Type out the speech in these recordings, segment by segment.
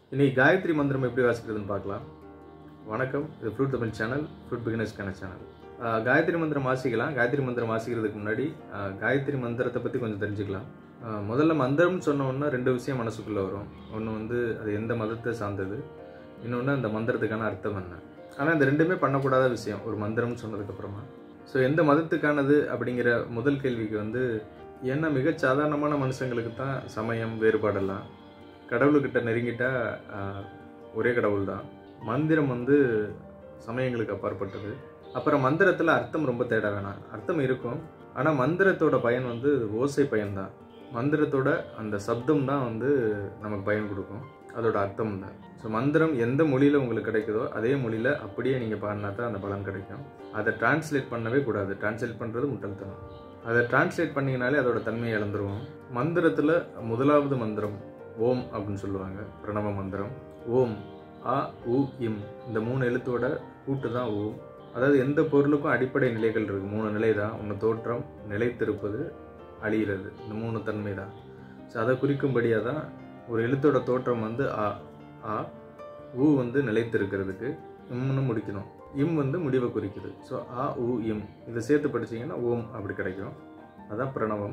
இன்னைக்கு காயத்ரி மந்திரம் எப்படி வாசிக்கிறதுன்னு பார்க்கலாம் வணக்கம் இது ஃப்ரூட் தமிழ் சேனல் ஃப்ரூட் பிகினர்ஸ்க்கான சேனல் ஆஹ் காயத்ரி மந்திரம் வாசிக்கலாம் காயத்ரி மந்திரம் வாசிக்கிறதுக்கு முன்னாடி ஆஹ் காயத்ரி மந்திரத்தை பற்றி கொஞ்சம் தெரிஞ்சுக்கலாம் ஆஹ் முதல்ல மந்திரம்னு சொன்ன உடனே ரெண்டு விஷயம் மனசுக்குள்ளே வரும் ஒன்று வந்து அது எந்த மதத்தை சார்ந்தது இன்னொன்று அந்த மந்திரத்துக்கான அர்த்தம் என்ன ஆனால் இந்த ரெண்டுமே பண்ணக்கூடாத விஷயம் ஒரு மந்திரம்னு சொன்னதுக்கப்புறமா ஸோ எந்த மதத்துக்கானது அப்படிங்கிற முதல் கேள்விக்கு வந்து ஏன்னா மிகச் சாதாரணமான மனுஷங்களுக்கு தான் சமயம் வேறுபாடெல்லாம் கடவுள்கிட்ட நெருங்கிட்டா ஆஹ், ஒரே கடவுள் தான் மந்திரம் வந்து சமயங்களுக்கு அப்பாற்பட்டது அப்புறம் மந்திரத்தில் அர்த்தம் ரொம்ப தேட வேணாம் அர்த்தம் இருக்கும் ஆனால் மந்திரத்தோட பயன் வந்து ஓசை பயன்தான் மந்திரத்தோட அந்த சப்தம் தான் வந்து நமக்கு பயன் கொடுக்கும் அதோட அர்த்தம் தான் ஸோ மந்திரம் எந்த மொழியில் உங்களுக்கு கிடைக்குதோ அதே மொழியில் அப்படியே நீங்கள் பாடினா தான் அந்த பலன் கிடைக்கும் அதை டிரான்ஸ்லேட் பண்ணவே கூடாது டிரான்ஸ்லேட் பண்ணுறது முட்டாள்தனம் அதை டிரான்ஸ்லேட் பண்ணிங்கனாலே அதோட தன்மையை இழந்துருவோம் மந்திரத்தில் முதலாவது மந்திரம் ஓம் அப்படின்னு சொல்லுவாங்க பிரணவ மந்திரம் ஓம் ஆ உ இம் இந்த மூணு எழுத்தோட கூட்டு தான் ஓம் அதாவது எந்த பொருளுக்கும் அடிப்படை நிலைகள் இருக்குது மூணு நிலை தான் ஒன்று தோற்றம் நிலைத்திருப்பது அழிகிறது இந்த மூணு தன்மை தான் ஸோ அதை குறிக்கும்படியாக தான் ஒரு எழுத்தோட தோற்றம் வந்து ஆ ஆ உ வந்து நிலைத்திருக்கிறதுக்கு இம்னு முடிக்கணும் இம் வந்து முடிவை குறிக்குது ஸோ ஆ உ இம் இதை சேர்த்து படிச்சீங்கன்னா ஓம் அப்படி கிடைக்கும் அதான் பிரணவம்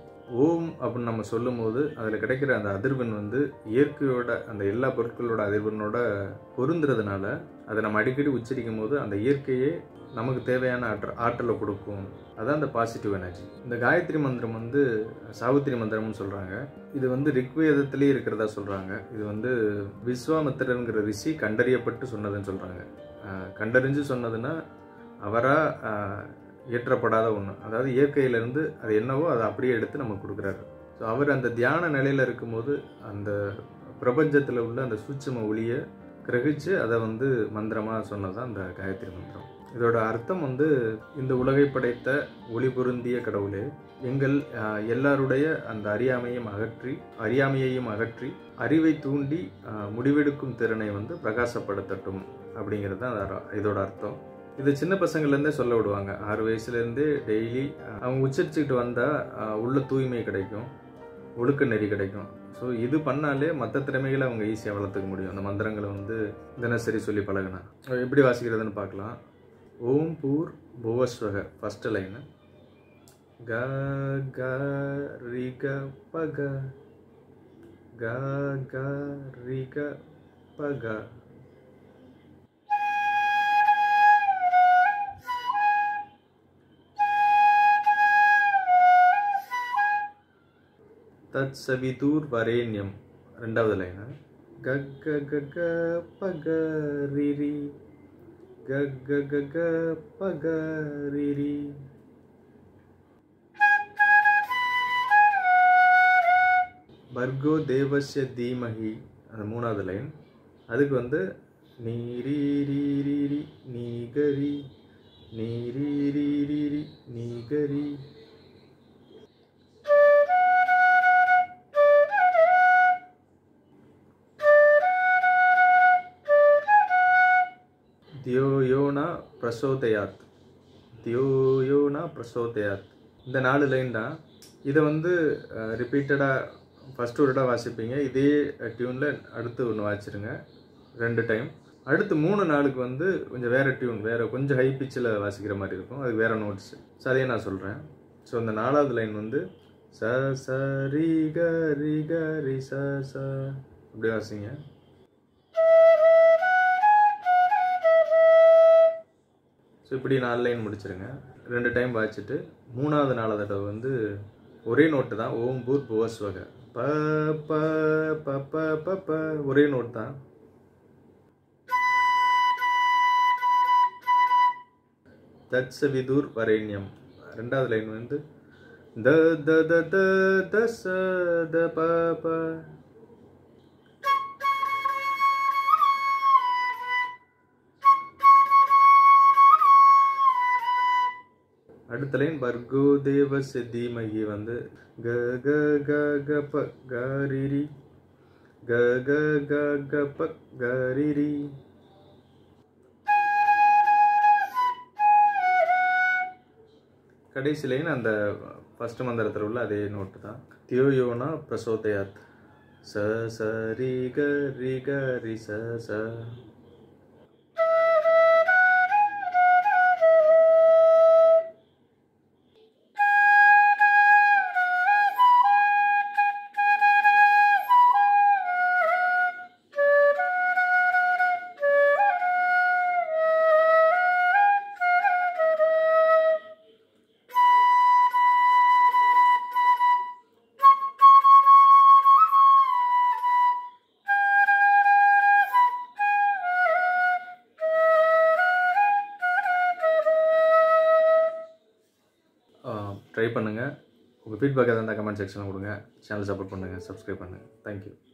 ஓம் அப்படின்னு நம்ம சொல்லும்போது அதில் கிடைக்கிற அந்த அதிர்வெண் வந்து இயற்கையோட அந்த எல்லா பொருட்களோட அதிர்வெண்ணோட பொருந்துறதுனால அதை நம்ம அடிக்கடி உச்சரிக்கும் போது அந்த இயற்கையே நமக்கு தேவையான ஆற்றல் ஆற்றலை கொடுக்கும் அதான் அந்த பாசிட்டிவ் எனர்ஜி இந்த காயத்ரி மந்திரம் வந்து சாவித்திரி மந்திரம்னு சொல்கிறாங்க இது வந்து ரிக்வேதத்திலே இருக்கிறதா சொல்கிறாங்க இது வந்து விஸ்வாமித்திரங்கிற ரிஷி கண்டறியப்பட்டு சொன்னதுன்னு சொல்கிறாங்க கண்டறிஞ்சு சொன்னதுன்னா அவராக இயற்றப்படாத ஒன்று அதாவது இயற்கையிலேருந்து அது என்னவோ அதை அப்படியே எடுத்து நமக்கு கொடுக்குறாரு ஸோ அவர் அந்த தியான நிலையில் இருக்கும்போது அந்த பிரபஞ்சத்தில் உள்ள அந்த சூட்சும ஒளியை கிரகிச்சு அதை வந்து மந்திரமாக சொன்னது தான் அந்த காயத்ரி மந்திரம் இதோட அர்த்தம் வந்து இந்த உலகை படைத்த ஒளி பொருந்திய கடவுளே எங்கள் ஆஹ், எல்லாருடைய அந்த அறியாமையும் அகற்றி அறியாமையையும் அகற்றி அறிவை தூண்டி ஆஹ், முடிவெடுக்கும் திறனை வந்து பிரகாசப்படுத்தட்டும் அப்படிங்கிறது தான் அதோட- இதோட அர்த்தம் இது சின்ன பசங்கள்லேருந்தே சொல்ல விடுவாங்க ஆறு வயசுலேருந்தே டெய்லி அவங்க உச்சரிச்சுக்கிட்டு வந்தால் உள்ள தூய்மை கிடைக்கும் ஒழுக்க நெறி கிடைக்கும் ஸோ இது பண்ணாலே மற்ற திறமைகளை அவங்க ஈஸியாக வளர்த்துக்க முடியும் அந்த மந்திரங்களை வந்து தினசரி சொல்லி பழகினா எப்படி வாசிக்கிறதுன்னு பார்க்கலாம் ஓம் பூர் புவஸ்வக ஃபஸ்ட்டு லைனு க க ரி க ப க க க ரி க ப க தத் சவிதூர் வரேண்யம் ரெண்டாவது லைனா க க க க ப க ரி ரி க க க க ப க ரி ரி பர்கோ தேவஸ்ய தீமஹி அந்த மூணாவது லைன் அதுக்கு வந்து நீ ரீ ரீ ரீ ரி நீ கரி நீ ரீ ரீ ரீ ரி நீ கரி தியோயோனா பிரசோதயாத் தியோயோனா பிரசோதயாத் இந்த நாலு லைன் தான் இதை வந்து ரிப்பீட்டடாக ஃபஸ்ட்டு ஒரு இடம் வாசிப்பீங்க இதே டியூனில் அடுத்து ஒன்று வாசிச்சிருங்க ரெண்டு டைம் அடுத்து மூணு நாளுக்கு வந்து கொஞ்சம் வேறு டியூன் வேறு கொஞ்சம் ஹை பிச்சில் வாசிக்கிற மாதிரி இருக்கும் அது வேறு நோட்ஸ் ஸோ அதையே நான் சொல்கிறேன் ஸோ இந்த நாலாவது லைன் வந்து ச ச ரி க ரி க ரி ச ச அப்படி வாசிங்க ஸோ இப்படி நாலு லைன் முடிச்சிருங்க ரெண்டு டைம் வாசிச்சுட்டு மூணாவது நாலாவது தடவை வந்து ஒரே நோட்டு தான் ஓம் பூர் புவஸ்வக ப ப ப ப ப ப ஒரே நோட் தான் தத்சவிதூர் வரேண்யம் ரெண்டாவது லைன் வந்து த த த த த ச த ப ப அடுத்த லைன் பர்கோ தேவ தீமகி வந்து க க க க ப க ரி ரி க க க க ப க ரி ரி கடைசி லைன் அந்த ஃபர்ஸ்ட் மந்திரத்தில் உள்ள அதே நோட்டு தான் தியோயோனா பிரசோதயாத் ச ச ரி க ரி க ரி ச ச ட்ரை பண்ணுங்கள் உங்கள் ஃபீட்பேக் எதாவது இருந்தால் கமெண்ட் செக்ஷனில் கொடுங்க சேனல் சப்போர்ட் பண்ணுங்கள் சப்ஸ்கிரைப் பண்ணுங்கள் தேங்க்யூ